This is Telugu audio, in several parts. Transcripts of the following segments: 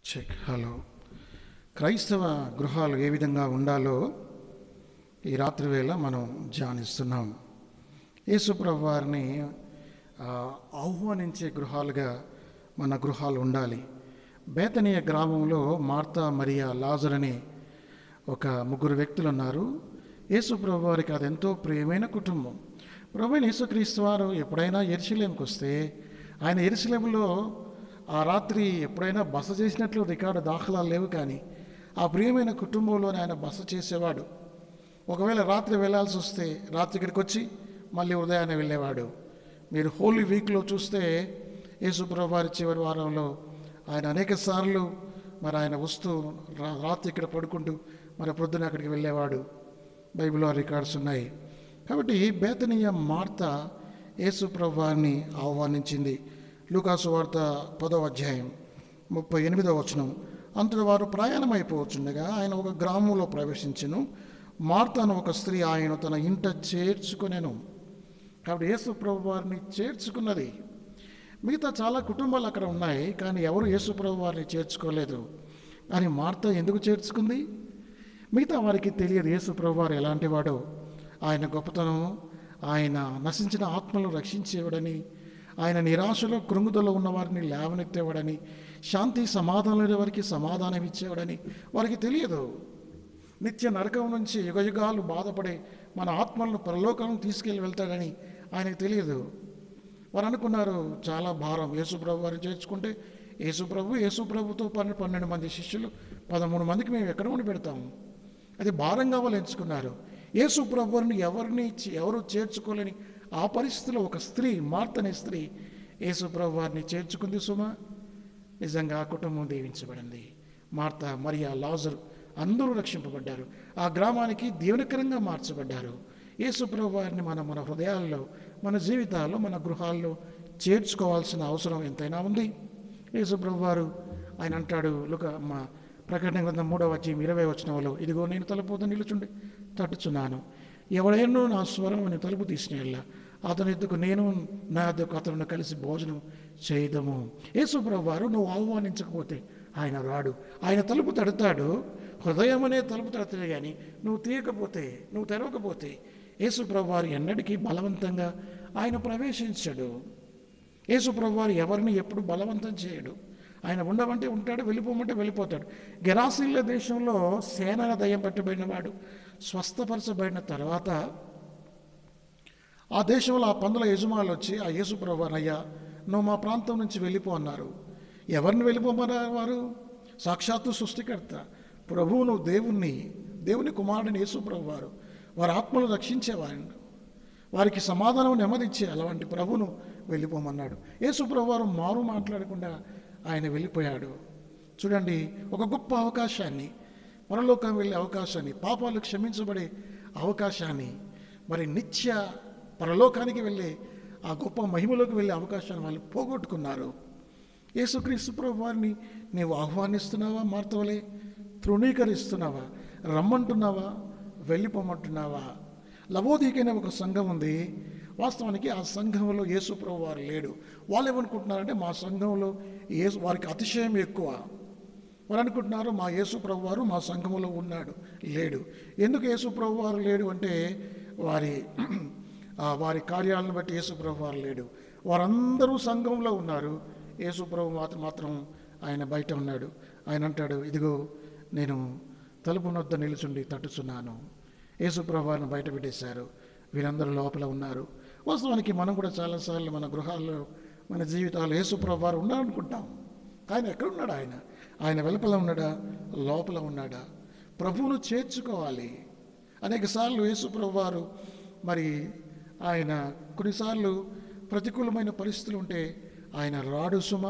చెక్ హలో క్రైస్తవ గృహాలు ఏ విధంగా ఉండాలో ఈ రాత్రి వేళ మనం ధ్యానిస్తున్నాం యేసుప్రభు వారిని ఆ, ఆహ్వానించే గృహాలుగా మన గృహాలు ఉండాలి బేతనీయ గ్రామంలో మార్తా మరియా లాజర్ అనే ఒక ముగ్గురు వ్యక్తులు ఉన్నారు యేసుప్రభు వారికి అది ఎంతో ప్రియమైన కుటుంబం ప్రభు యేసుక్రీస్తు వారు ఎప్పుడైనా ఎరుసలేంకి వస్తే ఆయన ఎరుసలేంలో ఆ రాత్రి ఎప్పుడైనా బస చేసినట్లు రికార్డు దాఖలాలు లేవు కానీ ఆ ప్రియమైన కుటుంబంలోనే ఆయన బస చేసేవాడు ఒకవేళ రాత్రి వెళ్ళాల్సి వస్తే రాత్రి ఇక్కడికి వచ్చి మళ్ళీ ఉదయాన్నే వెళ్ళేవాడు మీరు హోలీ వీక్లో చూస్తే యేసుప్రభు వారి చివరి వారంలో ఆయన అనేక సార్లు మరి ఆయన వస్తూ రా- రాత్రి ఇక్కడ పడుకుంటూ మరి ప్రొద్దున అక్కడికి వెళ్ళేవాడు బైబిల్లో రికార్డ్స్ ఉన్నాయి కాబట్టి బేతనీయ మార్త యేసుప్రభు వారిని ఆహ్వానించింది లూకాసు వార్త పదో అధ్యాయం ముప్పై ఎనిమిదవ వచనం అంతటి వారు ప్రయాణం అయిపోవచ్చుండగా ఆయన ఒక గ్రామంలో ప్రవేశించెను మార్తను ఒక స్త్రీ ఆయన తన ఇంట చేర్చుకొనెను కాబట్టి యేసు ప్రభు వారిని చేర్చుకున్నది మిగతా చాలా కుటుంబాలు అక్కడ ఉన్నాయి కానీ ఎవరు యేసు ప్రభు వారిని చేర్చుకోలేదు కానీ మార్త ఎందుకు చేర్చుకుంది మిగతా వారికి తెలియదు యేసు ప్రభు వారు ఎలాంటి వాడో ఆయన గొప్పతనం ఆయన నశించిన ఆత్మలను రక్షించేవాడని ఆయన నిరాశలో కృంగుదలో ఉన్న వారిని లేవనెత్తేవాడని శాంతి సమాధానం లేని వారికి సమాధానం ఇచ్చేవాడని వారికి తెలియదు నిత్య నరకం నుంచి యుగయుగాలు బాధపడే మన ఆత్మలను పరలోకం తీసుకెళ్ళి వెళ్తాడని ఆయనకు తెలియదు వారు అనుకున్నారు చాలా భారం యేసుప్రభు వారిని చేర్చుకుంటే యేసుప్రభు యేసుప్రభుతో పన్నెండు పన్నెండు మంది శిష్యులు పదమూడు మందికి మేము ఎక్కడ ఉండి పెడతాము అది భారంగా వాళ్ళు ఎంచుకున్నారు యేసు ప్రభువుని ఎవరిని చే- ఎవరు చేర్చుకోలేని ఆ పరిస్థితిలో ఒక స్త్రీ మార్త అనే స్త్రీ యేసు ప్రభు వారిని చేర్చుకుంది సుమా నిజంగా ఆ కుటుంబం దీవించబడింది మార్త మరియా లాజరు అందరూ రక్షింపబడ్డారు ఆ గ్రామానికి దీవెనకరంగా మార్చబడ్డారు యేసు ప్రభు వారిని మనం మన హృదయాల్లో మన జీవితాల్లో మన గృహాల్లో చేర్చుకోవాల్సిన అవసరం ఎంతైనా ఉంది యేసు ప్రభు వారు ఆయన అంటాడు లుక మా ప్రకటన గ్రంథం మూడవ అధ్యాయం ఇరవై వచనంలో ఇదిగో నేను తలుపుతో నిలుచుండి తట్టుచున్నాను ఎవడైనా నా స్వరం అని తలుపు తీసిన అతని ఎద్దుకు నేను నా ఎద్దుకు అతను కలిసి భోజనం చేయదము యేసుప్రభు వారు నువ్వు ఆహ్వానించకపోతే ఆయన రాడు ఆయన తలుపు తడతాడు హృదయం అనే తలుపు తడతాడు కానీ నువ్వు తీయకపోతే నువ్వు తెరవకపోతే యేసుప్రభు వారు ఎన్నటికీ బలవంతంగా ఆయన ప్రవేశించడు యేసుప్రభు వారు ఎవరిని ఎప్పుడు బలవంతం చేయడు ఆయన ఉండమంటే ఉంటాడు వెళ్ళిపోమంటే వెళ్ళిపోతాడు గెరాసిల్ల దేశంలో సేన దయ్యం పట్టబడిన వాడు స్వస్థపరచబడిన తర్వాత ఆ దేశంలో ఆ పందుల యజమానులు వచ్చి ఆ యేసుప్రభు అయ్యా నువ్వు మా ప్రాంతం నుంచి వెళ్ళిపో అన్నారు ఎవరిని వెళ్ళిపోమన్నారు వారు సాక్షాత్తు సృష్టికర్త ప్రభువు నువ్వు దేవుణ్ణి దేవుని కుమారుడిని యేసుప్రభు వారు వారి ఆత్మలు రక్షించేవారు వారికి సమాధానం నెమ్మదిచ్చే అలాంటి ప్రభును వెళ్ళిపోమన్నాడు యేసుప్రభు వారు మారు మాట్లాడకుండా ఆయన వెళ్ళిపోయాడు చూడండి ఒక గొప్ప అవకాశాన్ని పరలోకం వెళ్ళే అవకాశాన్ని పాపాలు క్షమించబడే అవకాశాన్ని మరి నిత్య పరలోకానికి వెళ్ళే ఆ గొప్ప మహిమలోకి వెళ్ళే అవకాశాన్ని వాళ్ళు పోగొట్టుకున్నారు యేసుక్రీస్తు ప్రభు వారిని నీవు ఆహ్వానిస్తున్నావా మార్తవలే తృణీకరిస్తున్నావా రమ్మంటున్నావా వెళ్ళిపోమంటున్నావా లవోదీకైన ఒక సంఘం ఉంది వాస్తవానికి ఆ సంఘంలో యేసు ప్రభు వారు లేడు వాళ్ళు ఏమనుకుంటున్నారంటే మా సంఘంలో యేసు వారికి అతిశయం ఎక్కువ వారు అనుకుంటున్నారు మా యేసు ప్రభు వారు మా సంఘములో ఉన్నాడు లేడు ఎందుకు యేసు ప్రభు వారు లేడు అంటే వారి ఆ వారి కార్యాలను బట్టి యేసు ప్రభు వారు లేడు వారందరూ సంఘంలో ఉన్నారు యేసు ప్రభు మాత్రం మాత్రం ఆయన బయట ఉన్నాడు ఆయన అంటాడు ఇదిగో నేను తలుపు నొద్ద నిలుచుండి తట్టుచున్నాను యేసు ప్రభు వారిని బయట పెట్టేశారు వీరందరూ లోపల ఉన్నారు వాస్తవానికి మనం కూడా చాలాసార్లు మన గృహాల్లో మన జీవితాలు యేసు ప్రభు వారు ఉన్నారనుకుంటాం ఆయన ఎక్కడున్నాడు ఆయన ఆయన వెలుపల ఉన్నాడా లోపల ఉన్నాడా ప్రభువును చేర్చుకోవాలి అనేక సార్లు యేసుప్రభు వారు మరి ఆయన కొన్నిసార్లు ప్రతికూలమైన పరిస్థితులు ఉంటే ఆయన రాడు సుమ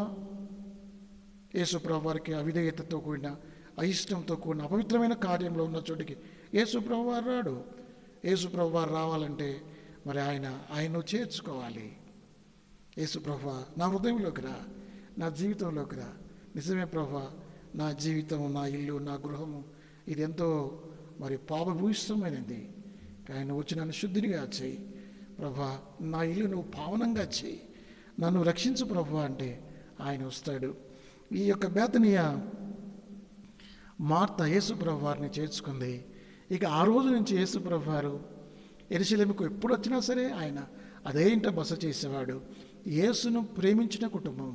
యేసుప్రభు వారికి అవిధేయతతో కూడిన అయిష్టంతో కూడిన అపవిత్రమైన కార్యంలో ఉన్న చోటికి యేసుప్రభు వారు రాడు యేసుప్రభు వారు రావాలంటే మరి ఆయన ఆయన్ను చేర్చుకోవాలి యేసు ప్రభా నా హృదయంలోకి రా నా జీవితంలోకి రా నిజమే ప్రభా నా జీవితం నా ఇల్లు నా గృహము ఇది ఎంతో మరి పాపభూయిష్టమైనది కానీ నువ్వు వచ్చి నన్ను శుద్ధినిగా చేయి ప్రభా నా ఇల్లు నువ్వు పావనంగా చేయి నన్ను రక్షించు ప్రభా అంటే ఆయన వస్తాడు ఈ యొక్క బేతనీయ మార్త యేసుప్రభు వారిని చేర్చుకుంది ఇక ఆ రోజు నుంచి యేసుప్రభు వారు ఎరుసలేముకు ఎప్పుడు వచ్చినా సరే ఆయన అదే ఇంట బస చేసేవాడు యేసును ప్రేమించిన కుటుంబం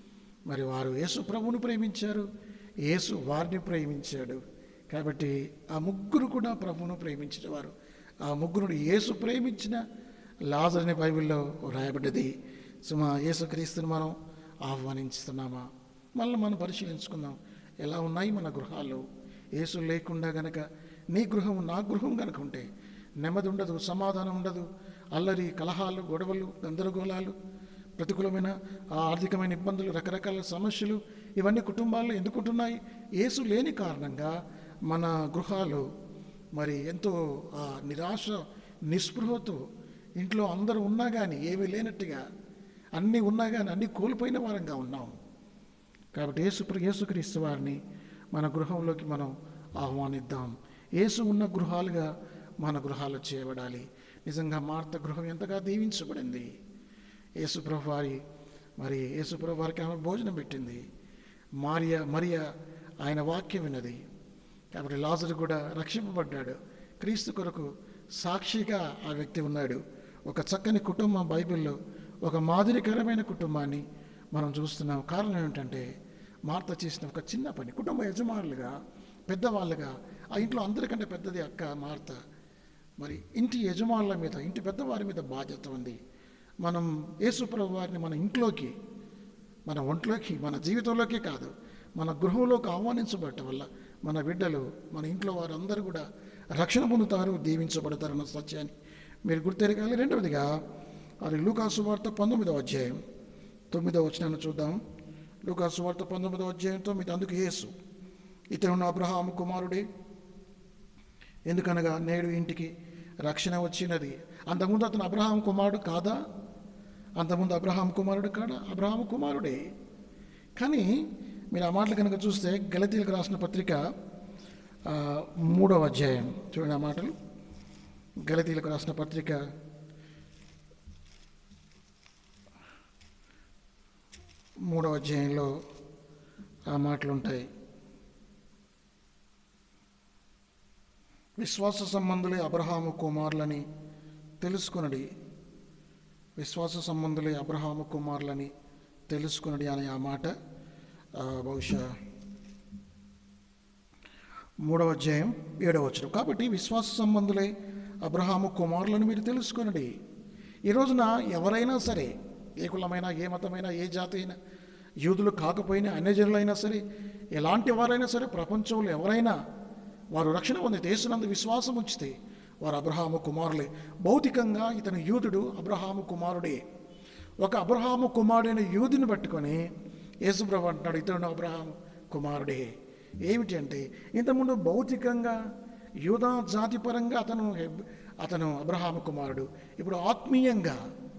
మరి వారు యేసు ప్రభువును ప్రేమించారు యేసు వారిని ప్రేమించాడు కాబట్టి ఆ ముగ్గురు కూడా ప్రభువును ప్రేమించినవారు ఆ ముగ్గురు యేసు ప్రేమించిన లాజర్ని బైబిల్లో రాయబడ్డది సుమా యేసుక్రీస్తుని మనం ఆహ్వానిస్తున్నామా మళ్ళీ మనం పరిశీలించుకుందాం ఎలా ఉన్నాయి మన గృహాలు యేసు లేకుండా గనక నీ గృహం నా గృహం గనక ఉంటే నెమ్మది ఉండదు సమాధానం ఉండదు అల్లరి కలహాలు గొడవలు గందరగోళాలు ప్రతికూలమైన ఆ ఆర్థికమైన ఇబ్బందులు రకరకాల సమస్యలు ఇవన్నీ కుటుంబాల్లో ఎందుకుంటున్నాయి యేసు లేని కారణంగా మన గృహాలు మరి ఎంతో ఆ నిరాశ నిస్పృహతో ఇంట్లో అందరూ ఉన్నా కానీ ఏమీ లేనట్టుగా అన్నీ ఉన్నా కానీ అన్నీ కోల్పోయిన వారంగా ఉన్నాం కాబట్టి యేసు యేసుక్రీస్తు వారిని మన గృహంలోకి మనం ఆహ్వానిద్దాం యేసు ఉన్న గృహాలుగా మన గృహాలు చేయబడాలి నిజంగా మార్త గృహం ఎంతగా దీవించబడింది యేసుప్రభు వారి మరి యేసుప్రభు వారికి ఆమె భోజనం పెట్టింది మరియ మరియ ఆయన వాక్యం విన్నది కాబట్టి లాజరు కూడా రక్షింపబడ్డాడు క్రీస్తు కొరకు సాక్షిగా ఆ వ్యక్తి ఉన్నాడు ఒక చక్కని కుటుంబం బైబిల్లో ఒక మాదిరికరమైన కుటుంబాన్ని మనం చూస్తున్నాం కారణం ఏమిటంటే మార్త చేసిన ఒక చిన్న పని కుటుంబ యజమానులుగా పెద్దవాళ్ళుగా ఆ ఇంట్లో అందరికంటే పెద్దది అక్క మార్త మరి ఇంటి యజమానుల మీద ఇంటి పెద్దవారి మీద బాధ్యత ఉంది మనం యేసుప్రభు వారిని మన ఇంట్లోకి మన ఒంట్లోకి మన జీవితంలోకి కాదు మన గృహంలోకి ఆహ్వానించబడటం వల్ల మన బిడ్డలు మన ఇంట్లో వారందరూ కూడా రక్షణ పొందుతారు దీవించబడతారన్న సత్యాన్ని మీరు గుర్తెరగాలి రెండవదిగా అది లూకాసు వార్త పంతొమ్మిదవ అధ్యాయం తొమ్మిదవ వచనాన్ని చూద్దాం లూకాసు వార్త పంతొమ్మిదవ అధ్యాయం తొమ్మిది అందుకు యేసు ఇతను అబ్రహాము కుమారుడే ఎందుకనగా నేడు ఇంటికి రక్షణ వచ్చినది అంతకుముందు అతను అబ్రహాం కుమారుడు కాదా అంతకుముందు అబ్రహాం కుమారుడు కాడా అబ్రహాం కుమారుడే కానీ మీరు ఆ మాటలు కనుక చూస్తే గలతీలకు రాసిన పత్రిక ఆ, మూడవ అధ్యాయం చూడండి ఆ మాటలు గలతీలకు రాసిన పత్రిక మూడవ అధ్యాయంలో ఆ మాటలు ఉంటాయి విశ్వాస సంబంధులే అబ్రహాము కుమారులని తెలుసుకునడి విశ్వాస సంబంధులే అబ్రహాము కుమారులని తెలుసుకునడి అనే ఆ మాట ఆ, బహుశా మూడవ అధ్యాయం ఏడవ వచనం కాబట్టి విశ్వాస సంబంధులే అబ్రహాము కుమారులను మీరు తెలుసుకొనడి ఈ రోజున ఎవరైనా సరే ఏ కులమైనా ఏ మతమైనా ఏ జాతి అయినా యూదులు కాకపోయినా అన్యజనులైనా సరే ఎలాంటి వారైనా సరే ప్రపంచంలో ఎవరైనా వారు రక్షణ పొందితే యేసునందు విశ్వాసం ఉంచితే వారు అబ్రహాము కుమారులే భౌతికంగా ఇతను యూదుడు అబ్రహాము కుమారుడే ఒక అబ్రహాము కుమారుడైన యూదుని పట్టుకొని యేసుప్రభు అంటున్నాడు ఇతడు అబ్రహాము కుమారుడే ఏమిటి అంటే ఇంతకుముందు భౌతికంగా యూదా జాతిపరంగా అతను హెబ్- అతను అబ్రహాము కుమారుడు ఇప్పుడు ఆత్మీయంగా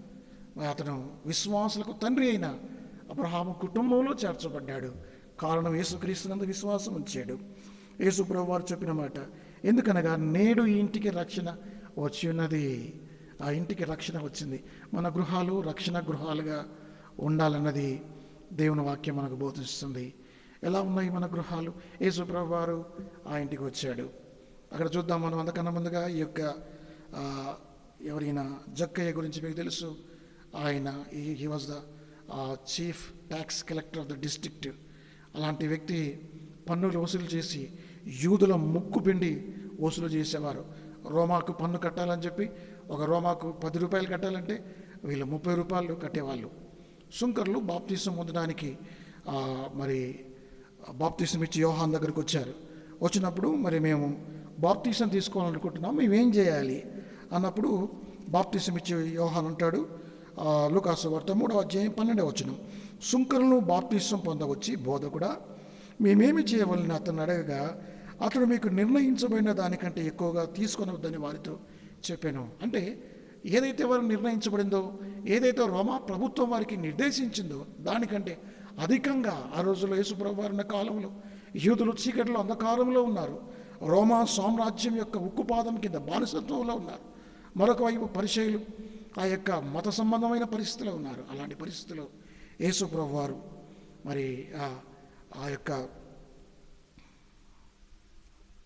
మరి అతను విశ్వాసులకు తండ్రి అయిన అబ్రహాము కుటుంబంలో చేర్చబడ్డాడు కారణం యేసుక్రీస్తునందు విశ్వాసం ఉంచాడు యేసుప్రభు వారు చెప్పిన మాట ఎందుకనగా నేడు ఈ ఇంటికి రక్షణ వచ్చి ఉన్నది ఆ ఇంటికి రక్షణ వచ్చింది మన గృహాలు రక్షణ గృహాలుగా ఉండాలన్నది దేవుని వాక్యం మనకు బోధిస్తుంది ఎలా ఉన్నాయి మన గృహాలు యేసుప్రభు వారు ఆ ఇంటికి వచ్చాడు అక్కడ చూద్దాం మనం అంతకన్నా ముందుగా ఈ యొక్క ఆ, ఎవరైనా జక్కయ్య గురించి మీకు తెలుసు ఆయన he was the chief tax collector of the district అలాంటి వ్యక్తి పన్నులు వసూలు చేసి యూదుల ముక్కు పిండి వసూలు చేసేవారు రోమాకు పన్ను కట్టాలని చెప్పి ఒక రోమాకు పది రూపాయలు కట్టాలంటే వీళ్ళు ముప్పై రూపాయలు కట్టేవాళ్ళు సుంకర్లు బాప్తీసం పొందడానికి ఆ, మరి బాప్తీసం ఇచ్చి యోహాన్ దగ్గరికి వచ్చారు వచ్చినప్పుడు మరి మేము బాప్తీసం తీసుకోవాలనుకుంటున్నాం మేము ఏం చేయాలి అన్నప్పుడు బాప్తీసం ఇచ్చి యోహాన్ అంటాడు ఆ, లూకాసు వార్త మూడవ అధ్యాయం పన్నెండవ వచనం సుంకరులను బాప్తీసం పొందవచ్చి బోధకుడా మేమేమి చేయవలని అతను అడగగా అతడు మీకు నిర్ణయించబడిన దానికంటే ఎక్కువగా తీసుకొనవద్దని వారితో చెప్పాను అంటే ఏదైతే వారు నిర్ణయించబడిందో ఏదైతే రోమా ప్రభుత్వం వారికి నిర్దేశించిందో దానికంటే అధికంగా ఆ రోజుల్లో యేసుప్రభు వారి ఉన్న కాలంలో యూదులు చీకటిలో అంధకారంలో ఉన్నారు రోమా సామ్రాజ్యం యొక్క ఉక్కుపాదం కింద బానిసత్వంలో ఉన్నారు మరొక వైపు పరిచయులు ఆ యొక్క మత సంబంధమైన పరిస్థితిలో ఉన్నారు అలాంటి పరిస్థితిలో యేసుప్రభు వారు మరి ఆ- ఆ యొక్క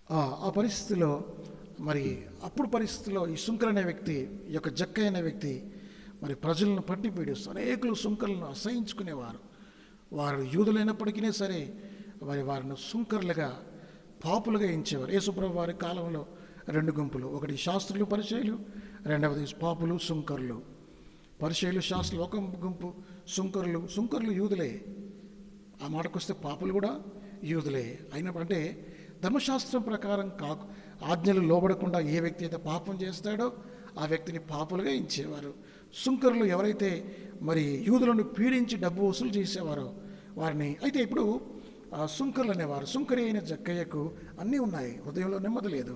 ఆ ఆ పరిస్థితిలో మరి అప్పుడు పరిస్థితిలో ఈ సుంకర్ అనే వ్యక్తి ఈ యొక్క జక్క అనే వ్యక్తి మరి ప్రజలను పట్టి పీడిస్తూ అనేకులు సుంకర్లను అసహించుకునేవారు వారు యూదులైనప్పటికీ సరే మరి వారిని సుంకర్లుగా పాపులుగా ఎంచేవారు యేసుప్రభు వారి కాలంలో రెండు గుంపులు ఒకటి శాస్త్రులు పరిచయులు రెండవది పాపులు సుంకర్లు పరిచయులు శాస్త్రులు ఒక గుంపు సుంకరులు సుంకరులు యూదులే ఆ మాటకొస్తే పాపులు కూడా యూదులే అయినప్పుడు అంటే ధర్మశాస్త్రం ప్రకారం కాకు ఆజ్ఞలు లోబడకుండా ఏ వ్యక్తి అయితే పాపం చేస్తాడో ఆ వ్యక్తిని పాపులుగా ఎంచేవారు సుంకరులు ఎవరైతే మరి యూదులను పీడించి డబ్బు వసూలు చేసేవారో వారిని అయితే ఇప్పుడు ఆ సుంకరులు అనేవారు సుంకరి అయిన జక్కయ్యకు అన్నీ ఉన్నాయి హృదయంలో నెమ్మది లేదు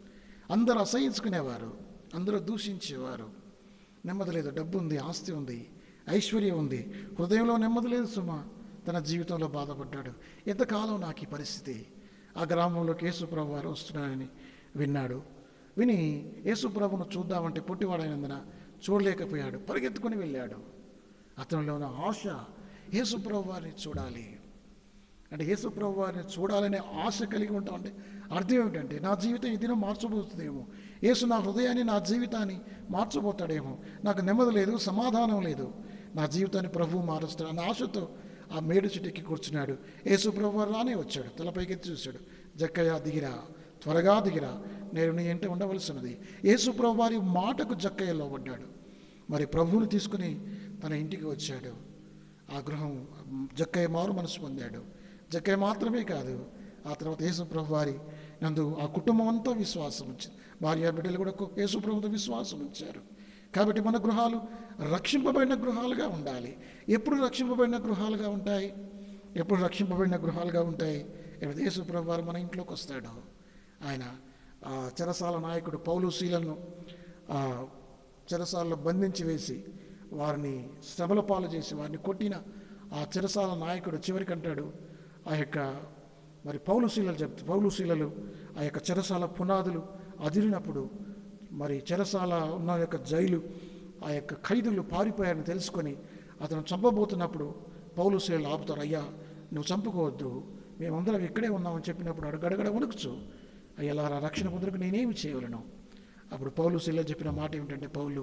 అందరూ అసహించుకునేవారు అందరూ దూషించేవారు నెమ్మది లేదు డబ్బు ఉంది ఆస్తి ఉంది ఐశ్వర్యం ఉంది హృదయంలో నెమ్మది లేదు సుమా తన జీవితంలో బాధపడ్డాడు ఎంతకాలం నాకు ఈ పరిస్థితి ఆ గ్రామంలోకి యేసుప్రభు వారు వస్తున్నారని విన్నాడు విని యేసుప్రభును చూద్దామంటే పొట్టివాడైనందున చూడలేకపోయాడు పరిగెత్తుకుని వెళ్ళాడు అతనిలో ఉన్న ఆశ యేసుప్రభు వారిని చూడాలి అంటే యేసుప్రభు వారిని చూడాలనే ఆశ కలిగి ఉంటాం అంటే అర్థం ఏమిటంటే నా జీవితం ఈ దినం మార్చబోతుందేమో యేసు నా హృదయాన్ని నా జీవితాన్ని మార్చబోతాడేమో నాకు నెమ్మది లేదు సమాధానం లేదు నా జీవితాన్ని ప్రభువు మారుస్తాడు అన్న ఆశతో ఆ మేడు చెట్టుకి కూర్చున్నాడు యేసు ప్రభు వారు రానే వచ్చాడు తలపైకి చూశాడు జక్కయ్య దిగిరా త్వరగా దిగిరా నేను నీ ఇంట ఉండవలసినది యేసు ప్రభు వారి మాటకు జక్కయ్య లోబడ్డాడు మరి ప్రభువుని తీసుకుని తన ఇంటికి వచ్చాడు ఆ గృహం జక్కయ్య మారు మనసు పొందాడు జక్కయ్య మాత్రమే కాదు ఆ తర్వాత యేసుప్రభు వారి నందు ఆ కుటుంబం అంతా విశ్వాసం ఉంచింది భార్య బిడ్డలు కూడా యేసుప్రభుతో విశ్వాసం ఉంచారు కాబట్టి మన గృహాలు రక్షింపబడిన గృహాలుగా ఉండాలి ఎప్పుడు రక్షింపబడిన గృహాలుగా ఉంటాయి ఎప్పుడు రక్షింపబడిన గృహాలుగా ఉంటాయి ఎప్పుడు యేసుప్రభు వారు మన ఇంట్లోకి వస్తాడు ఆయన ఆ చెరసాల నాయకుడు పౌలు శీలను ఆ చెరసాలలో బంధించి వేసి వారిని శ్రమల పాలు చేసి వారిని కొట్టిన ఆ చెరసాల నాయకుడు చివరికి అంటాడు ఆ యొక్క మరి పౌలుశీలలు చెప్తూ పౌలుశీలలు ఆ యొక్క చెరసాల పునాదులు అదిరినప్పుడు మరి చెరసాల ఉన్న యొక్క జైలు ఆ యొక్క ఖైదులు పారిపోయారని తెలుసుకొని అతను చంపబోతున్నప్పుడు పౌలుశీలలు ఆపుతారు అయ్యా నువ్వు చంపుకోవద్దు మేమందరం ఇక్కడే ఉన్నామని చెప్పినప్పుడు అడు గడగడ వణుకుచు అయ్యా రక్షణ పొందడానికి నేనేమి చేయగలను అప్పుడు పౌలు శిల్ల చెప్పిన మాట ఏమిటంటే పౌలు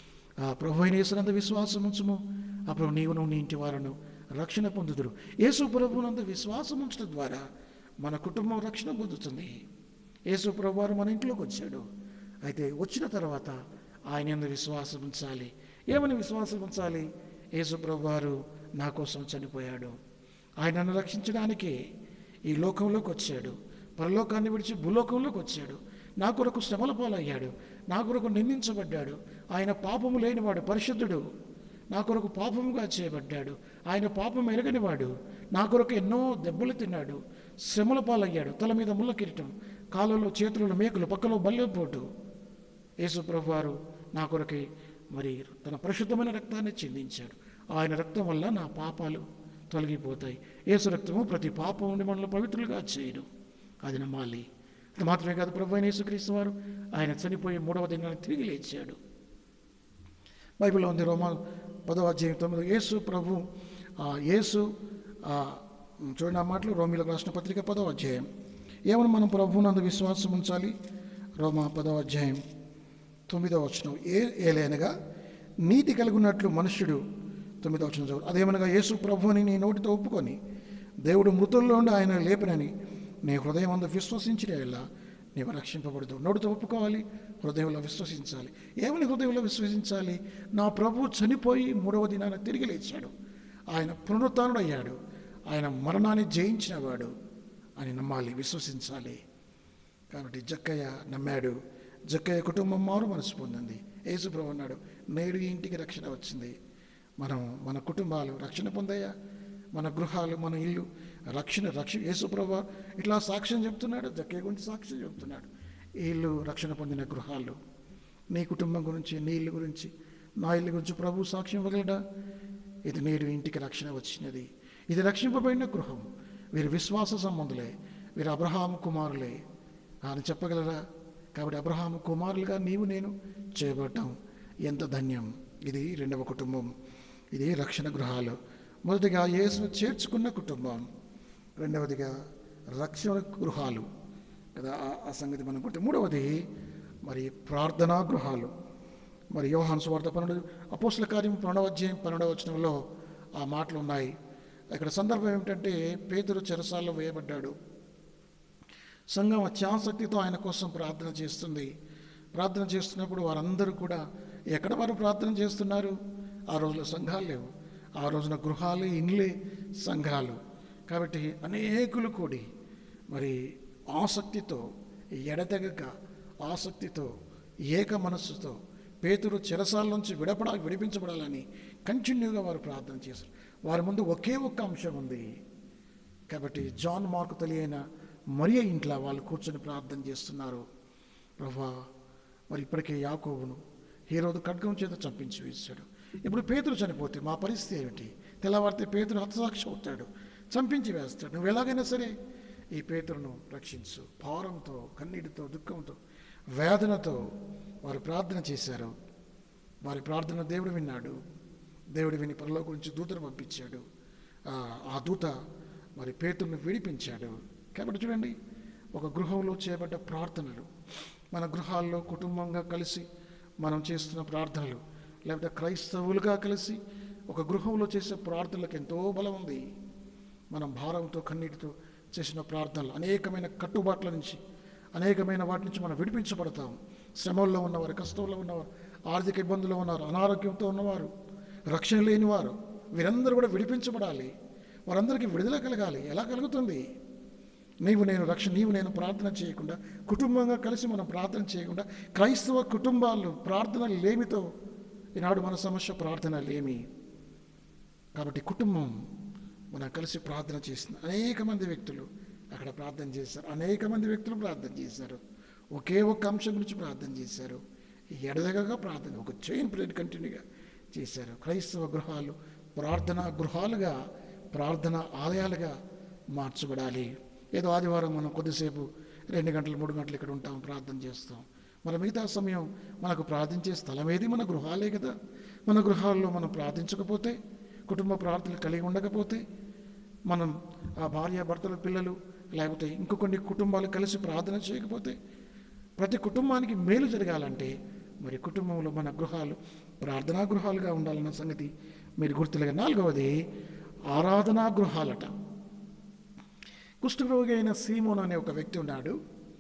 ఆ ప్రభు అయిన యేసునంత విశ్వాసం ఉంచుము అప్పుడు నీవును నీ ఇంటి వారును రక్షణ పొందుదురు యేసు ప్రభునంత విశ్వాసం ఉంచడం ద్వారా మన కుటుంబం రక్షణ పొందుతుంది యేసు ప్రభు వారు మన ఇంట్లోకి వచ్చాడు అయితే వచ్చిన తర్వాత ఆయన యందు విశ్వాసం ఉంచాలి ఏమని విశ్వాసం ఉంచాలి యేసు ప్రభు వారు నా కోసం చనిపోయాడు ఆయనను రక్షించడానికి ఈ లోకంలోకి వచ్చాడు పరలోకాన్ని విడిచి భూలోకంలోకి వచ్చాడు నా కొరకు శ్రమల పాలయ్యాడు నా కొరకు నిందించబడ్డాడు ఆయన పాపము లేనివాడు పరిశుద్ధుడు నా కొరకు పాపముగా చేయబడ్డాడు ఆయన పాపం ఎరగనివాడు నా కొరకు ఎన్నో దెబ్బలు తిన్నాడు శ్రమల పాలయ్యాడు తల మీద ముళ్ళ కిరీటం కాళ్ళలో చేతులలో మేకులు పక్కలో బల్లెపోటు యేసుప్రభు వారు నా కొరకి మరి తన పరిశుద్ధమైన రక్తాన్ని చిందించాడు ఆయన రక్తం వల్ల నా పాపాలు తొలగిపోతాయి యేసు రక్తము ప్రతి పాపం నుండి మనల్ని పవిత్రులుగా చేయడం అది నమ్మాలి అది మాత్రమే కాదు ప్రభు అయిన యేసుక్రీస్తు వారు ఆయన చనిపోయి మూడవ దినాన్ని తిరిగి లేచాడు బైబిల్లో ఉంది రోమా పదవ అధ్యాయం తొమ్మిది యేసు ప్రభు ఆ యేసు ఆ, చూడండి ఆ మాటలు రోమిలకు రాసిన పత్రిక పదవ అధ్యాయం ఏమని మనం ప్రభువునందు విశ్వాసం ఉంచాలి రోమా పదవ అధ్యాయం తొమ్మిదవ వచనం ఏ ఏలైనగా నీతి కలిగి ఉన్నట్లు మనుష్యుడు తొమ్మిదవ వచనం చదువు అదేమనగా యేసు ప్రభువుని నీ నోటితో ఒప్పుకొని దేవుడు మృతుల్లో ఉండి ఆయన లేపనని నీ హృదయం అందు విశ్వసించిన ఎలా నీవు రక్షింపబడదు నోటితో ఒప్పుకోవాలి హృదయంలో విశ్వసించాలి ఏమని హృదయంలో విశ్వసించాలి నా ప్రభు చనిపోయి మూడవ దినాన తిరిగి లేచాడు ఆయన పునరుత్నుడు అయ్యాడు ఆయన మరణాన్ని జయించినవాడు అని నమ్మాలి విశ్వసించాలి కాబట్టి జక్కయ్య నమ్మాడు జక్కయ్య కుటుంబం మారు మనసు పొందింది యేసుప్రభు అన్నాడు నేడు ఈ ఇంటికి రక్షణ వచ్చింది మనం మన కుటుంబాలు రక్షణ పొందాయా మన గృహాలు మన ఇల్లు రక్షణ రక్ష యేసుప్రభు ఇట్లా సాక్ష్యం చెప్తున్నాడు జక్కయ్య గురించి సాక్ష్యం చెప్తున్నాడు ఈ ఇల్లు రక్షణ పొందిన గృహాలు నీ కుటుంబం గురించి నీ ఇల్లు గురించి నా ఇల్లు గురించి ప్రభు సాక్ష్యం ఇవ్వగలడా ఇది నేడు ఇంటికి రక్షణ వచ్చినది ఇది రక్షింపబడిన గృహం వీరు విశ్వాస సంబంధులే వీరు అబ్రహాము కుమారులే అని చెప్పగలరా కాబట్టి అబ్రహాము కుమారులుగా నీవు నేను చేయబడ్డాం ఎంత ధన్యం ఇది రెండవ కుటుంబం ఇది రక్షణ గృహాలు మొదటిగా యేసును చేర్చుకున్న కుటుంబం రెండవదిగా రక్షణ గృహాలు కదా ఆ- ఆ సంగతి మనం గుర్తు మూడవది మరి ప్రార్థనా గృహాలు మరి యోహాను సువార్త పన్నెండు అపోస్ల కార్యం పన్నెండవ అధ్యాయం పన్నెండవ వచనంలో ఆ మాటలు ఉన్నాయి ఇక్కడ సందర్భం ఏమిటంటే పేదరు చెరసాల్లో వేయబడ్డాడు సంఘం అత్యాసక్తితో ఆయన కోసం ప్రార్థన చేస్తుంది ప్రార్థన చేస్తున్నప్పుడు వారందరూ కూడా ఎక్కడ వారు ప్రార్థన చేస్తున్నారు ఆ రోజులో సంఘాలు లేవు ఆ రోజున గృహాలే ఇండ్లే సంఘాలు కాబట్టి అనేకులు కూడి మరి ఆసక్తితో ఎడతెగక ఆసక్తితో ఏక మనస్సుతో పేతురు చెరసాల నుంచి విడపడా విడిపించబడాలని కంటిన్యూగా వారు ప్రార్థన చేశారు వారి ముందు ఒకే ఒక్క అంశం ఉంది కాబట్టి జాన్ మార్కు తెలియన మరియ ఇంట్లో వాళ్ళు కూర్చొని ప్రార్థన చేస్తున్నారు ప్రభా మరి ఇప్పటికే యాకోబును హీరోదు ఖడ్గం చేత చంపించి వేశాడు ఇప్పుడు పేతురు చనిపోతే మా పరిస్థితి ఏమిటి తెల్లవారితే పేతురు హతసాక్షి అవుతాడు చంపించి వేస్తాడు నువ్వు ఎలాగైనా సరే ఈ పేతురును రక్షించు భారంతో కన్నీటితో దుఃఖంతో వేదనతో వారు ప్రార్థన చేశారు వారి ప్రార్థన దేవుడు విన్నాడు దేవుడు విని పరలోకం నుంచి దూతను పంపించాడు ఆ, ఆ దూత మరి పేతులను విడిపించాడు కాబట్టి చూడండి ఒక గృహంలో చేపట్ట ప్రార్థనలు మన గృహాల్లో కుటుంబంగా కలిసి మనం చేస్తున్న ప్రార్థనలు లేకపోతే క్రైస్తవులుగా కలిసి ఒక గృహంలో చేసే ప్రార్థనలకు ఎంతో బలం ఉంది మనం భారంతో కన్నీటితో చేసిన ప్రార్థనలు అనేకమైన కట్టుబాట్ల నుంచి అనేకమైన వాటి నుంచి మనం విడిపించబడతాం శ్రమల్లో ఉన్నవారు కష్టంలో ఉన్నవారు ఆర్థిక ఇబ్బందుల్లో ఉన్నారు అనారోగ్యంతో ఉన్నవారు రక్షణ లేని వారు వీరందరూ కూడా విడిపించబడాలి వారందరికీ విడుదల కలగాలి ఎలా కలుగుతుంది నీవు నేను రక్షణ నీవు నేను ప్రార్థన చేయకుండా కుటుంబంగా కలిసి మనం ప్రార్థన చేయకుండా క్రైస్తవ కుటుంబాలు ప్రార్థన లేమితో ఈనాడు మన సమస్య ప్రార్థన లేమి కాబట్టి కుటుంబం మనం కలిసి ప్రార్థన చేసిన అనేక మంది వ్యక్తులు అక్కడ ప్రార్థన చేశారు అనేక మంది వ్యక్తులు ప్రార్థన చేశారు ఒకే ఒక్క అంశం గురించి ప్రార్థన చేశారు ఎడదగగా ప్రార్థన ఒక చైన్ పీరియడ్ కంటిన్యూగా చేశారు క్రైస్తవ గృహాలు ప్రార్థనా గృహాలుగా ప్రార్థన ఆలయాలుగా మార్చబడాలి ఏదో ఆదివారం మనం కొద్దిసేపు రెండు గంటలు మూడు గంటలు ఇక్కడ ఉంటాం ప్రార్థన చేస్తాం మన మిగతా సమయం మనకు ప్రార్థించే స్థలం ఏది మన గృహాలే కదా మన గృహాల్లో మనం ప్రార్థించకపోతే కుటుంబ ప్రార్థనలు కలిగి ఉండకపోతే మనం ఆ భార్య భర్తలు పిల్లలు లేకపోతే ఇంకో కొన్ని కుటుంబాలు కలిసి ప్రార్థన చేయకపోతే ప్రతి కుటుంబానికి మేలు జరగాలంటే మరి కుటుంబంలో మన గృహాలు ప్రార్థనా గృహాలుగా ఉండాలన్న సంగతి మీరు గుర్తులుగా నాలుగవది ఆరాధనా గృహాలట కుష్ఠరోగి అయిన సీమోన్ అనే ఒక వ్యక్తి ఉన్నాడు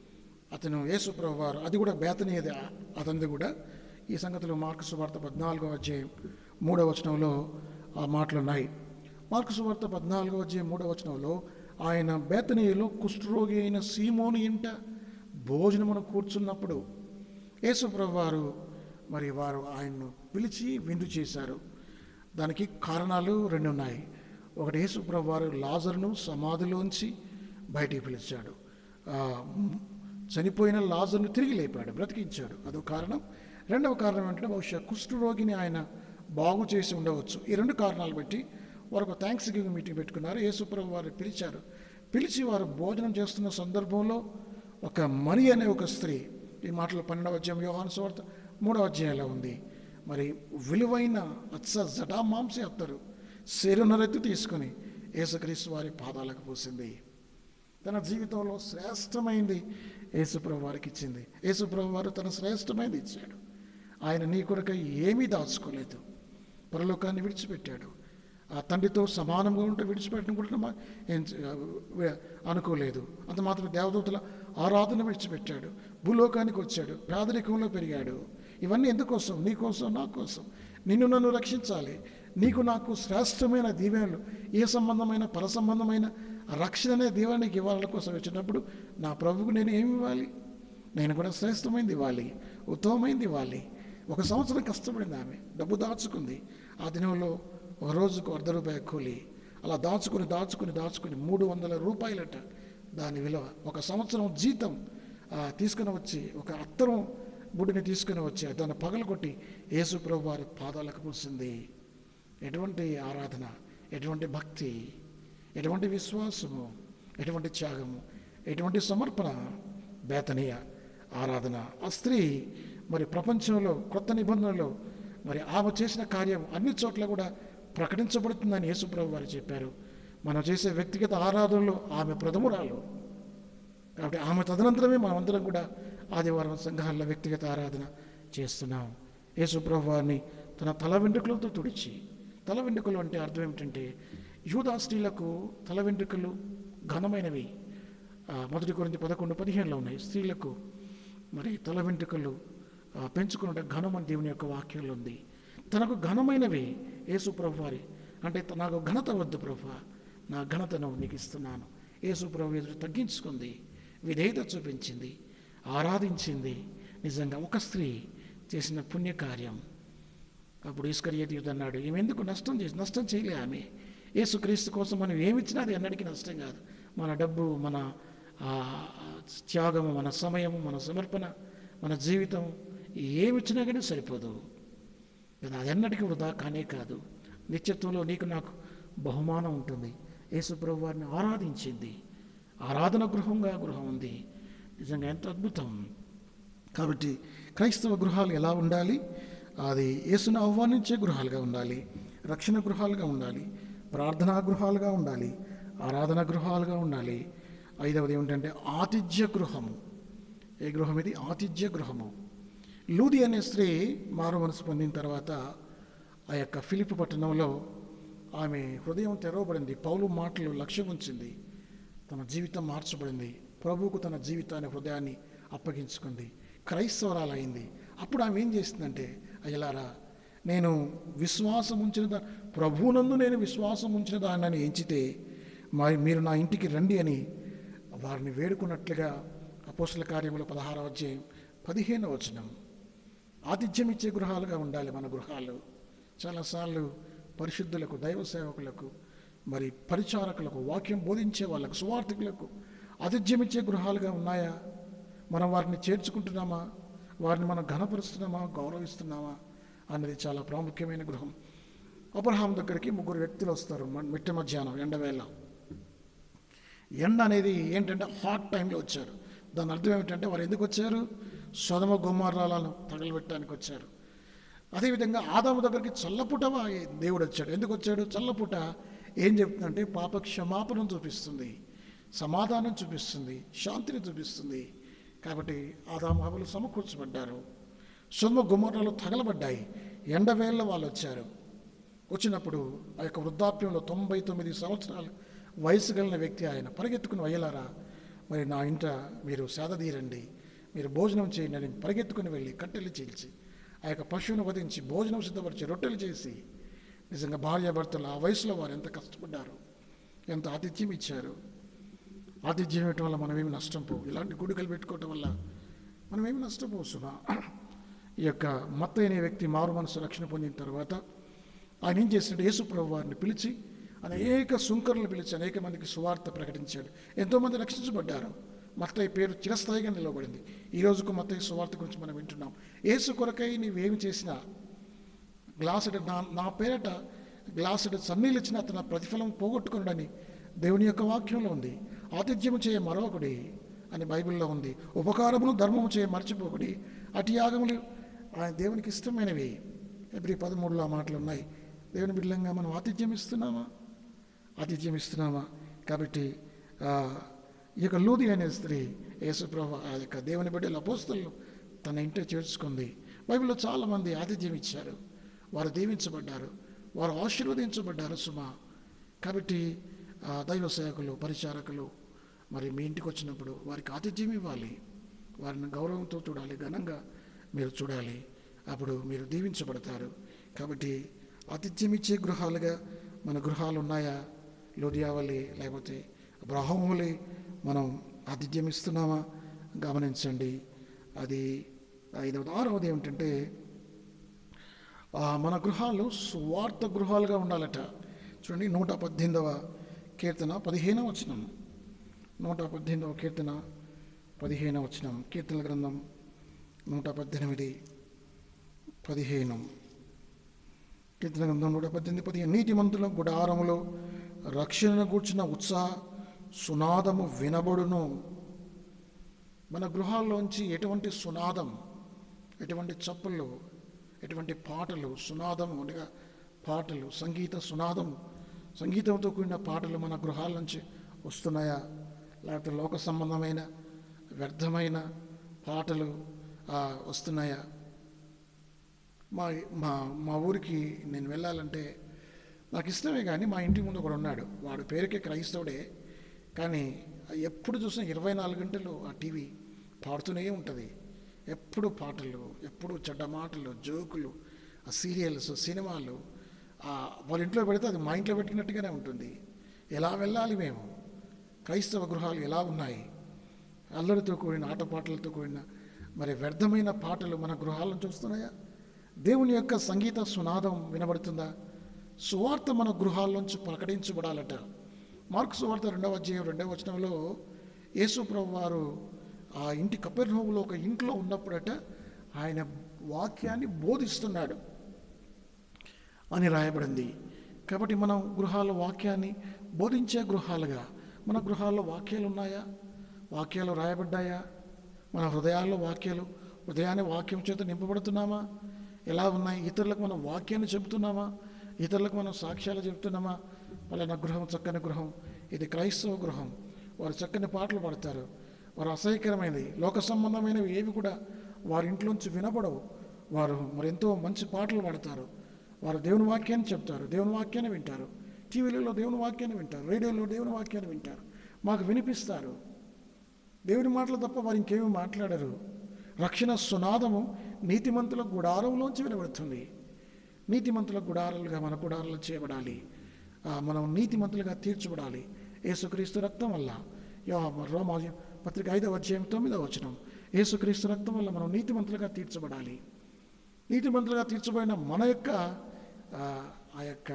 అతను యేసుప్రభు వారు అది కూడా బేతనీయది అతనిది కూడా ఈ సంగతిలో మార్కు సువార్త పద్నాలుగో అధ్యాయం మూడవ వచనంలో ఆ మాటలు ఉన్నాయి మార్కు సువార్త పద్నాలుగో అధ్యాయం మూడవ వచనంలో ఆయన బేతనీయులో కుష్ఠరోగి అయిన సీమోను ఇంట భోజనమును కూర్చున్నప్పుడు యేసుప్రభు వారు మరి వారు ఆయన్ను పిలిచి విందు చేశారు దానికి కారణాలు రెండు ఉన్నాయి ఒకటి యేసుప్రభు వారు లాజర్ను సమాధిలోంచి బయటికి పిలిచాడు ఆ, చనిపోయిన లాజర్ను తిరిగి లేపాడు బ్రతికించాడు అదో కారణం రెండవ కారణం ఏంటంటే బహుశా కుష్ఠరోగిని ఆయన బాగు చేసి ఉండవచ్చు ఈ రెండు కారణాలు బట్టి వారు ఒక థ్యాంక్స్ గివింగ్ మీటింగ్ పెట్టుకున్నారు యేసుప్రభు వారు పిలిచారు పిలిచి వారు భోజనం చేస్తున్న సందర్భంలో ఒక మరి అనే ఒక స్త్రీ ఈ మాటలు పన్నెండవ అధ్యాయం యోహాను సువార్త మూడవ అధ్యాయంలో ఉంది మరి విలువైన అత్స జటా మాంసి అత్తరు శరీరనరెత్తి తీసుకొని యేసుక్రీస్తు వారి పాదాలకు పూసింది తన జీవితంలో శ్రేష్టమైంది యేసుప్రభు వారికి ఇచ్చింది యేసుప్రభు వారు తన శ్రేష్టమైనది ఇచ్చాడు ఆయన నీ కొరకై ఏమీ దాచుకోలేదు పరలోకాన్ని విడిచిపెట్టాడు ఆ తండ్రితో సమానంగా ఉంటే విడిచిపెట్టడం కూడా మా- ఏం చే- వే- అనుకోలేదు అంత మాత్రం దేవదూతల ఆరాధన విడిచిపెట్టాడు భూలోకానికి వచ్చాడు పేదరికంలో పెరిగాడు ఇవన్నీ ఎందుకోసం నీ కోసం నా కోసం నిన్ను నన్ను రక్షించాలి నీకు నాకు శ్రేష్టమైన దీవెనలు ఏ సంబంధమైన పర సంబంధమైన రక్షణ అనే దీవానికి ఇవ్వాల కోసం వచ్చినప్పుడు నా ప్రభువుకు నేను ఏమి ఇవ్వాలి నేను కూడా శ్రేష్టమైనది ఇవ్వాలి ఉత్తమమైనది ఇవ్వాలి ఒక సంవత్సరం కష్టపడింది ఆమె డబ్బు దాచుకుంది ఆ దినంలో ఒక రోజుకు అర్ధ రూపాయి కూలి అలా దాచుకుని దాచుకుని దాచుకుని మూడు వందల రూపాయలట దాని విలువ ఒక సంవత్సరం జీతం ఆ, తీసుకుని వచ్చి ఒక అత్తరం బుడిని తీసుకుని వచ్చి దాన్ని పగలగొట్టి యేసు ప్రభు వారి పాదాలకు పూసింది ఎటువంటి ఆరాధన ఎటువంటి భక్తి ఎటువంటి విశ్వాసము ఎటువంటి త్యాగము ఎటువంటి సమర్పణ బేతనీయ ఆరాధన ఆ స్త్రీ మరి ప్రపంచంలో కొత్త నిబంధనలో మరి ఆమె చేసిన కార్యం అన్ని చోట్ల కూడా ప్రకటించబడుతుందని యేసుప్రభు వారు చెప్పారు మనం చేసే వ్యక్తిగత ఆరాధనలో ఆమె ప్రథమురాలు కాబట్టి ఆమె తదనంతరమే మనమందరం కూడా ఆదివారం సంఘాల్లో వ్యక్తిగత ఆరాధన చేస్తున్నాం యేసుప్రభు వారిని తన తల వెంట్రుకలతో తుడిచి తల వెంట్రుకలు అంటే అర్థం ఏమిటంటే యూదా స్త్రీలకు తల వెంట్రుకలు ఘనమైనవి ఆ, మొదటి కొరింది పదకొండు పదిహేనులో ఉన్నాయి స్త్రీలకు మరి తల వెంట్రుకలు ఆ, పెంచుకున్నట ఘనం అని దేవుని యొక్క వాక్యంలో ఉంది తనకు ఘనమైనవి యేసు ప్రభు వారి అంటే త- నాకు ఘనత వద్దు ప్రభు నా ఘనతను నీకు ఇస్తున్నాను యేసు ప్రభు ఎదురు తగ్గించుకుంది విధేయత చూపించింది ఆరాధించింది నిజంగా ఒక స్త్రీ చేసిన పుణ్యకార్యం అప్పుడు ఈశ్వర్యతి అన్నాడు ఈమె ఎందుకు నష్టం చేసి నష్టం చేయలే ఆమె యేసుక్రీస్తు కోసం మనం ఏమిచ్చినా అది ఎన్నటికీ నష్టం కాదు మన డబ్బు మన ఆ, త్యాగము మన సమయము మన సమర్పణ మన జీవితం ఏమిచ్చినా కానీ సరిపోదు కదా అది ఎన్నటికీ వృధా కానే కాదు నిత్యత్వంలో నీకు నాకు బహుమానం ఉంటుంది యేసుప్రభు వారిని ఆరాధించింది ఆరాధన గృహంగా గృహం ఉంది నిజంగా ఎంత అద్భుతం కాబట్టి క్రైస్తవ గృహాలు ఎలా ఉండాలి అది యేసును ఆహ్వానించే గృహాలుగా ఉండాలి రక్షణ గృహాలుగా ఉండాలి ప్రార్థనా గృహాలుగా ఉండాలి ఆరాధన గృహాలుగా ఉండాలి ఐదవది ఏమిటంటే ఆతిథ్య గృహము ఏ గృహం ఇది ఆతిథ్య గృహము లూది అనే స్త్రీ మారు మనసు పొందిన తర్వాత ఆ యొక్క ఫిలిప్ పట్టణంలో ఆమె హృదయం తెరవబడింది పౌలు మాటలు లక్ష్యం ఉంచింది తన జీవితం మార్చబడింది ప్రభువుకు తన జీవితాన్ని హృదయాన్ని అప్పగించుకుంది క్రైస్తవరాలైంది అప్పుడు ఆమె ఏం చేసిందంటే అయ్యలారా నేను విశ్వాసం ఉంచిన దా ప్రభువునందు నేను విశ్వాసం ఉంచిన దాన్ని ఎంచితే మరి మీరు నా ఇంటికి రండి అని వారిని వేడుకున్నట్లుగా అపోసల కార్యములు పదహారవ అధ్యాయం పదిహేనవ వచనం ఆతిథ్యం ఇచ్చే గృహాలుగా ఉండాలి మన గృహాలు చాలాసార్లు పరిశుద్ధులకు దైవ సేవకులకు మరి పరిచారకులకు వాక్యం బోధించే వాళ్ళకు సువార్థికులకు ఆతిథ్యం ఇచ్చే గృహాలుగా ఉన్నాయా మనం వారిని చేర్చుకుంటున్నామా వారిని మనం ఘనపరుస్తున్నామా గౌరవిస్తున్నామా అన్నది చాలా ప్రాముఖ్యమైన గృహం అబ్రహాం దగ్గరికి ముగ్గురు వ్యక్తులు వస్తారు మ- మిట్ట మధ్యాహ్నం ఎండవేళ ఎండ అనేది ఏంటంటే హాట్ టైంలో వచ్చారు దాని అర్థం ఏమిటంటే వారు ఎందుకు వచ్చారు సొదమ గుమ్మారాలను తగలబెట్టడానికి వచ్చారు అదేవిధంగా ఆదాము దగ్గరికి చల్లపుట వా- దేవుడు వచ్చాడు ఎందుకు వచ్చాడు చల్లపుట ఏం చెప్తుందంటే పాప క్షమాపణను చూపిస్తుంది సమాధానం చూపిస్తుంది శాంతిని చూపిస్తుంది కాబట్టి ఆదాము హవలు సమకూర్చబడ్డారు సొమ్మ గుమ్మరాలు తగలబడ్డాయి ఎండవేళ్ళ వాళ్ళు వచ్చారు వచ్చినప్పుడు ఆ యొక్క వృద్ధాప్యంలో తొంభై తొమ్మిది సంవత్సరాల వయసు కలిగిన వ్యక్తి ఆయన పరిగెత్తుకుని వయ్యలారా మరి నా ఇంట మీరు సేదతీరండి మీరు భోజనం చేయండి అని పరిగెత్తుకుని వెళ్ళి కట్టెలు చీల్చి ఆ యొక్క పశువును వధించి భోజనం సిద్ధపరిచి రొట్టెలు చేసి నిజంగా భార్యాభర్తలు ఆ వయసులో వారు ఎంత కష్టపడ్డారు ఎంత ఆతిథ్యం ఇచ్చారు ఆతిథ్యం ఇవ్వటం వల్ల మనమేమి నష్టం పోవు ఇలాంటి గుడికలు పెట్టుకోవటం వల్ల మనమేమి నష్టపోవు సుమా ఈ యొక్క మత్త అనే వ్యక్తి మారు మనసు రక్షణ పొందిన తర్వాత ఆయన ఏం చేశాడు యేసుప్రభు వారిని పిలిచి అనేక సుంకరులు పిలిచి అనేక మందికి సువార్త ప్రకటించాడు ఎంతోమంది రక్షించబడ్డారు మత్తయ్య పేరు చిరస్థాయిగా నిలవబడింది ఈ రోజుకు మత్తయ్య సువార్త గురించి మనం వింటున్నాం యేసు కొరకై నీవేమి చేసినా గ్లాసుడు నా నా పేరట గ్లాసుడు సన్నీళ్ళు ఇచ్చిన అతను ప్రతిఫలం పోగొట్టుకున్నాడని దేవుని యొక్క వాక్యంలో ఉంది ఆతిథ్యము చేయ మరొకడి అని బైబిల్లో ఉంది ఉపకారమును ధర్మము చేయ మర్చిపోకుడి అటు యాగములు ఆయన దేవునికి ఇష్టమైనవి ఎబ్రి పదమూడులో ఆ మాటలు ఉన్నాయి దేవుని బిడ్డలంగా మనం ఆతిథ్యం ఇస్తున్నామా ఆతిథ్యం ఇస్తున్నామా కాబట్టి ఆ, ఈ యొక్క లూది అనే స్త్రీ యేసుప్రభు ఆ యొక్క దేవుని బిడ్డల అపోస్తలను తన ఇంట చేర్చుకుంది బైబిల్లో చాలామంది ఆతిథ్యం ఇచ్చారు వారు దీవించబడ్డారు వారు ఆశీర్వదించబడ్డారు సుమా కాబట్టి ఆ దైవ సేవకులు పరిచారకులు మరి మీ ఇంటికి వచ్చినప్పుడు వారికి ఆతిథ్యం ఇవ్వాలి వారిని గౌరవంతో చూడాలి ఘనంగా మీరు చూడాలి అప్పుడు మీరు దీవించబడతారు కాబట్టి ఆతిథ్యం ఇచ్చే గృహాలుగా మన గృహాలు ఉన్నాయా లోదియావలి లేకపోతే బ్రహ్మవలి మనం ఆతిథ్యం ఇస్తున్నామా గమనించండి అది ఐదవది ఆరవది ఏమిటంటే ఆ, మన గృహాలు సువార్త గృహాలుగా ఉండాలట చూడండి నూట పద్దెనిమిదవ కీర్తన పదిహేనవ వచనం నూట పద్దెనిమిదవ కీర్తన పదిహేనవ వచనం కీర్తన గ్రంథం నూట పద్దెనిమిది పదిహేను కీర్తన గ్రంథం నూట పద్దెనిమిది పదిహేను నీతిమంతుల గుడారములో రక్షణను కూర్చున్న ఉత్సాహ సునాదము వినబడును మన గృహాల్లోంచి ఎటువంటి సునాదం ఎటువంటి చప్పుళ్ళు ఎటువంటి పాటలు సునాదము అనగా పాటలు సంగీత సునాదము సంగీతంతో కూడిన పాటలు మన గృహాల నుంచి వస్తున్నాయా లేకపోతే లోక సంబంధమైన వ్యర్థమైన పాటలు ఆ, వస్తున్నాయా మా మా మా ఊరికి నేను వెళ్ళాలంటే నాకు ఇష్టమే కానీ మా ఇంటి ముందు ఒకడు ఉన్నాడు వాడు పేరుకే క్రైస్తవుడే కానీ ఎప్పుడు చూసినా ఇరవై నాలుగు గంటలు ఆ టీవీ పాడుతూనే ఉంటుంది ఎప్పుడు పాటలు ఎప్పుడు చెడ్డ మాటలు జోకులు ఆ సీరియల్స్ సినిమాలు ఆ వాళ్ళ ఇంట్లో పెడితే అది మా ఇంట్లో పెట్టినట్టుగానే ఉంటుంది ఎలా వెళ్ళాలి మేము క్రైస్తవ గృహాలు ఎలా ఉన్నాయి అల్లరితో కూడిన ఆటపాటలతో కూడిన మరి వ్యర్థమైన పాటలు మన గృహాలను చూస్తున్నాయా దేవుని యొక్క సంగీత సునాదం వినబడుతుందా సువార్త మన గృహాల్లోంచి ప్రకటించబడాలట మార్కు సువార్త రెండవ అధ్యాయం రెండవ వచనంలో యేసు ప్రభు వారు ఆ ఇంటి కపెర్నహూములో ఒక ఇంట్లో ఉన్నప్పుడట ఆయన వాక్యాన్ని బోధిస్తున్నాడు అని రాయబడింది కాబట్టి మనం గృహాల వాక్యాన్ని బోధించే గృహాలుగా మన గృహాల్లో వాక్యాలు ఉన్నాయా వాక్యాలు రాయబడ్డాయా మన హృదయాల్లో వాక్యాలు హృదయాన్ని వాక్యం చేత నింపబడుతున్నామా ఎలా ఉన్నాయి ఇతరులకు మనం వాక్యాన్ని చెబుతున్నామా ఇతరులకు మనం సాక్ష్యాలు చెబుతున్నామా వాళ్ళ గృహం చక్కని గృహం ఇది క్రైస్తవ గృహం వారు చక్కని పాటలు పాడతారు వారు అసహ్యకరమైనది లోక సంబంధమైనవి ఏవి కూడా వారి ఇంట్లోంచి వినబడవు వారు మరెంతో మంచి పాటలు పాడతారు వారు దేవుని వాక్యాన్ని చెప్తారు దేవుని వాక్యాన్ని వింటారు టీవీలలో దేవుని వాక్యాన్ని వింటారు రేడియోలో దేవుని వాక్యాన్ని వింటారు మాకు వినిపిస్తారు దేవుని మాటలు తప్ప వారు ఇంకేమీ మాట్లాడరు రక్షణ సునాదము నీతిమంతుల గుడారంలోంచి వినబడుతుంది నీతిమంతుల గుడారాలుగా మన గుడారాలు చేయబడాలి ఆ, మనం నీతిమంతులుగా తీర్చబడాలి యేసుక్రీస్తు రక్తం వల్ల యో- రోమా పత్రిక ఐదవ అధ్యాయం తొమ్మిదవ వచనం యేసుక్రీస్తు రక్తం వల్ల మనం నీతిమంతులుగా తీర్చబడాలి నీతిమంతులుగా తీర్చబడిన మన యొక్క ఆ, ఆ యొక్క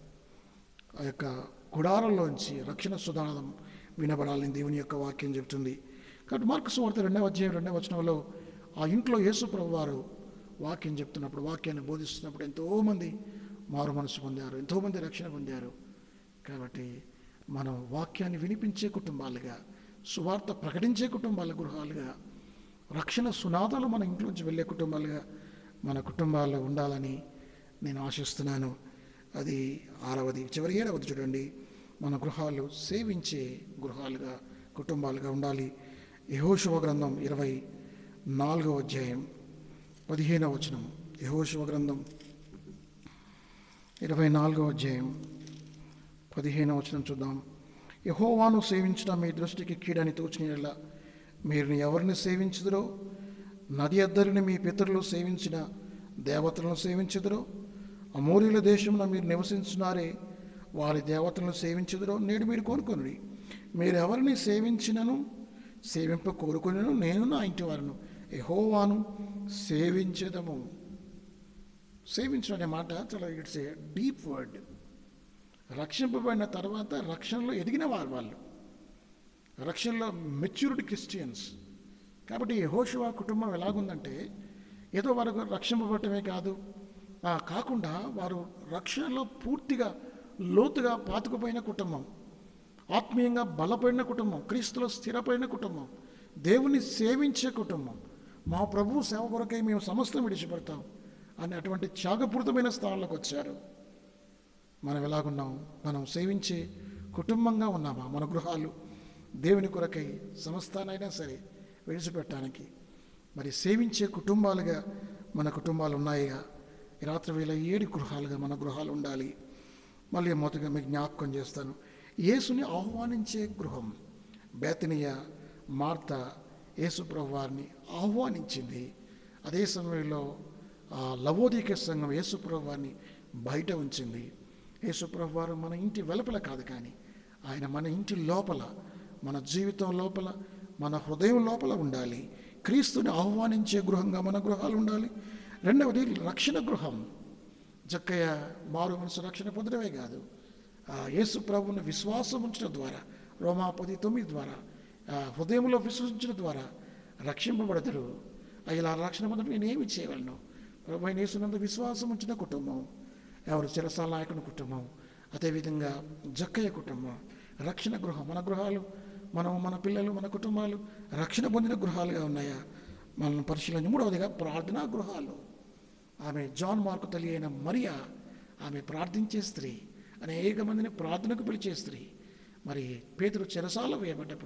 ఆ యొక్క గుడారంలోంచి రక్షణ సుధానం వినబడాలని దేవుని యొక్క వాక్యం చెబుతుంది కాబట్టి మార్కు సువార్త రెండవ అధ్యాయం రెండవ వచనంలో ఆ ఇంట్లో యేసు ప్రభు వారు వాక్యం చెప్తున్నప్పుడు వాక్యాన్ని బోధిస్తున్నప్పుడు ఎంతోమంది మారు మనసు పొందారు ఎంతోమంది రక్షణ పొందారు కాబట్టి మనం వాక్యాన్ని వినిపించే కుటుంబాలుగా సువార్త ప్రకటించే కుటుంబాల గృహాలుగా రక్షణ సునాదాలు మన ఇంట్లోంచి వెళ్ళే కుటుంబాలుగా మన కుటుంబాల్లో ఉండాలని నేను ఆశిస్తున్నాను అది ఆరవది చివరి ఏడవది చూడండి మన గృహాలు సేవించే గృహాలుగా కుటుంబాలుగా ఉండాలి యహోశువ గ్రంథం ఇరవై నాలుగవ అధ్యాయం పదిహేనవ వచనం యహోశువ గ్రంథం ఇరవై నాలుగవ అధ్యాయం పదిహేనవ వచనం చూద్దాం యహోవాను సేవించడం మీ దృష్టికి కీడని తోచిన మీరు ఎవరిని సేవించుదురో నది అద్దరిని మీ పితరులు సేవించిన దేవతలను సేవించుదురో అమూర్యుల దేశంలో మీరు నివసించున్నారే వారి దేవతలను సేవించుదురో నేడు మీరు కోరుకొనుడి మీరు ఎవరిని సేవించినను సేవింప కోరుకునను నేను నా ఇంటి వారిను యహోవాను సేవించదము సేవించడం అనే మాట చాలా ఇట్స్ ఏ డీప్ వర్డ్ రక్షింపబడిన తర్వాత రక్షణలో ఎదిగిన వారు వాళ్ళు రక్షణలో మెచ్యూరిటీ క్రిస్టియన్స్ కాబట్టి యెహోషువ కుటుంబం ఎలాగుందంటే ఏదో వారు రక్షింపబడటమే కాదు ఆ, కాకుండా వారు రక్షణలో పూర్తిగా లోతుగా పాతుకుపోయిన కుటుంబం ఆత్మీయంగా బలపడిన కుటుంబం క్రీస్తులో స్థిరపడిన కుటుంబం దేవుని సేవించే కుటుంబం మా ప్రభు సేవ కొరకై మేము సమస్తం విడిచిపెడతాం అని అటువంటి త్యాగపూరితమైన స్థానంలోకి వచ్చారు మనం ఎలాగున్నాం మనం సేవించే కుటుంబంగా ఉన్నామా మన గృహాలు దేవుని కొరకై సమస్తానైనా సరే విడిచిపెట్టడానికి మరి సేవించే కుటుంబాలుగా మన కుటుంబాలు ఉన్నాయిగా ఈ రాత్రి వేళ ఏడు గృహాలుగా మన గృహాలు ఉండాలి మళ్ళీ మొదటిగా మీకు జ్ఞాపకం చేస్తాను యేసుని ఆహ్వానించే గృహం బేతనియ మార్త యేసు ప్రభు వారిని ఆహ్వానించింది అదే సమయంలో ఆ లవోదీక సంఘం యేసు ప్రభు వారిని బయట ఉంచింది యేసు ప్రభు వారు మన ఇంటి వెలుపల కాదు కానీ ఆయన మన ఇంటి లోపల మన జీవితం లోపల మన హృదయం లోపల ఉండాలి క్రీస్తుని ఆహ్వానించే గృహంగా మన గృహాలు ఉండాలి రెండవది రక్షణ గృహం జక్కయ్య మారు మనసు రక్షణ పొందడమే కాదు ఆ యేసు ప్రభువుని విశ్వాసం ఉంచడం ద్వారా రోమా పది తొమ్మిది ద్వారా ఆ హృదయంలో విశ్వసించడం ద్వారా రక్షింపబడతారు ఆ ఇలా రక్షణ పొందడం నేను ఏమి చేయగలను ప్రభు అయిన యేసునందు విశ్వాసం ఉంచిన కుటుంబం ఎవరు చిరసాల నాయకుని కుటుంబం అదేవిధంగా జక్కయ్య కుటుంబం రక్షణ గృహం మన గృహాలు మనం మన పిల్లలు మన కుటుంబాలు రక్షణ పొందిన గృహాలుగా ఉన్నాయా మనం పరిశీలన మూడవదిగా ప్రార్థనా గృహాలు ఆమె జాన్ మార్కు తల్లి అయిన మరియా ఆమె ప్రార్థించే స్త్రీ అనేక మందిని ప్రార్థనకు పిలిచే స్త్రీ మరి పేతురు చెరసాల వేయబడ్డప్పుడు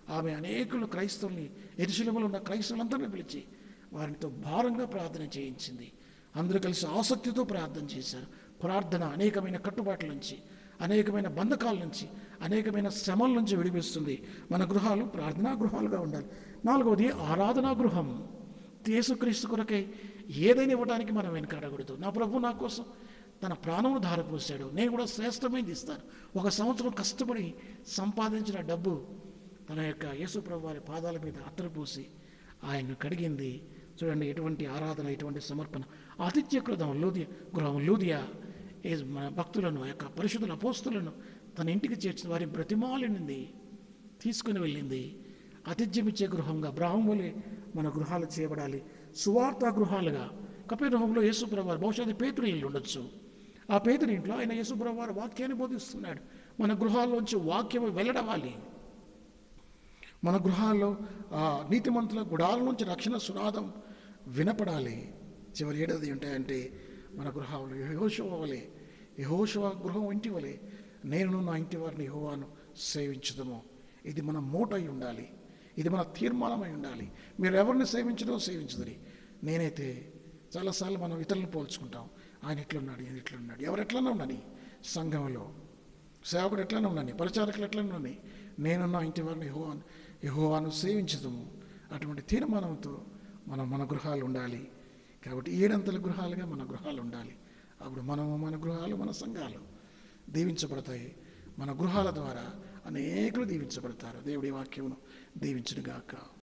ఆమె అనేకులు క్రైస్తవుల్ని ఎరుశలములు ఉన్న క్రైస్తవులందరినీ పిలిచి వారితో భారంగా ప్రార్థన చేయించింది అందరూ కలిసి ఆసక్తితో ప్రార్థన చేశారు ప్రార్థన అనేకమైన కట్టుబాట్ల నుంచి అనేకమైన బంధకాల నుంచి అనేకమైన శ్రమల నుంచి విడిపిస్తుంది మన గృహాలు ప్రార్థనా గృహాలుగా ఉండాలి నాలుగవది ఆరాధనా గృహం యేసుక్రీస్తు కొరకై ఏదైనా ఇవ్వడానికి మనం వెనకాడకూడదు నా ప్రభు నా కోసం తన ప్రాణమును ధారపోసాడు నేను కూడా శ్రేష్టమైనది ఇస్తాను ఒక సంవత్సరం కష్టపడి సంపాదించిన డబ్బు తన యొక్క యేసు ప్రభు వారి పాదాల మీద అత్తరపోసి ఆయన్ను కడిగింది చూడండి ఎటువంటి ఆరాధన ఎటువంటి సమర్పణ ఆతిథ్య కృతం లూదియ గృహం లూదియా ఏ- మన భక్తులను ఆ యొక్క పరిశుద్ధుల అపోస్తులను తన ఇంటికి చేర్చిన వారి బ్రతిమాలినింది తీసుకుని వెళ్ళింది ఆతిథ్యమిచ్చే గృహంగా బ్రాహ్మణులే మన గృహాలు చేయబడాలి సువార్త గృహాలుగా కపిగృహంలో యేసుప్రభు వారు బహుశా అది పేతురు ఇల్లు ఉండొచ్చు ఆ పేతురు ఇంట్లో ఆయన యేసుప్రభు వారు వాక్యాన్ని బోధిస్తున్నాడు మన గృహాల్లోంచి వాక్యం వెల్లడవాలి మన గృహాల్లో ఆ నీతిమంతుల గుడాల నుంచి రక్షణ సునాదం వినపడాలి చివరి ఏడాది ఉంటాయంటే మన గృహాలు యహోశవ వలె యహోశవ గృహం ఇంటి వలె నేను నా ఇంటి వారిని యహోవాను సేవించుదము ఇది మన మూట అయి ఉండాలి ఇది మన తీర్మానమై ఉండాలి మీరు ఎవరిని సేవించడో సేవించదని నేనైతే చాలాసార్లు మనం ఇతరులను పోల్చుకుంటాం ఆయన ఎట్లున్నాడు ఈయన ఎట్లున్నాడు ఎవరు ఎట్లన్నా ఉండని సంఘంలో సేవకుడు ఎట్లనే ఉండని పరిచారకులు ఎట్లనే ఉండని నేను నా ఇంటి వారిని యహోవాను యహోవాను సేవించదము అటువంటి తీర్మానంతో మనం మన గృహాలు ఉండాలి కాబట్టి ఏడంతల గృహాలుగా మన గృహాలు ఉండాలి అప్పుడు మనము మన గృహాలు మన సంఘాలు దీవించబడతాయి మన గృహాల ద్వారా అనేకులు దీవించబడతారు దేవుడి వాక్యమును దీవించునుగాక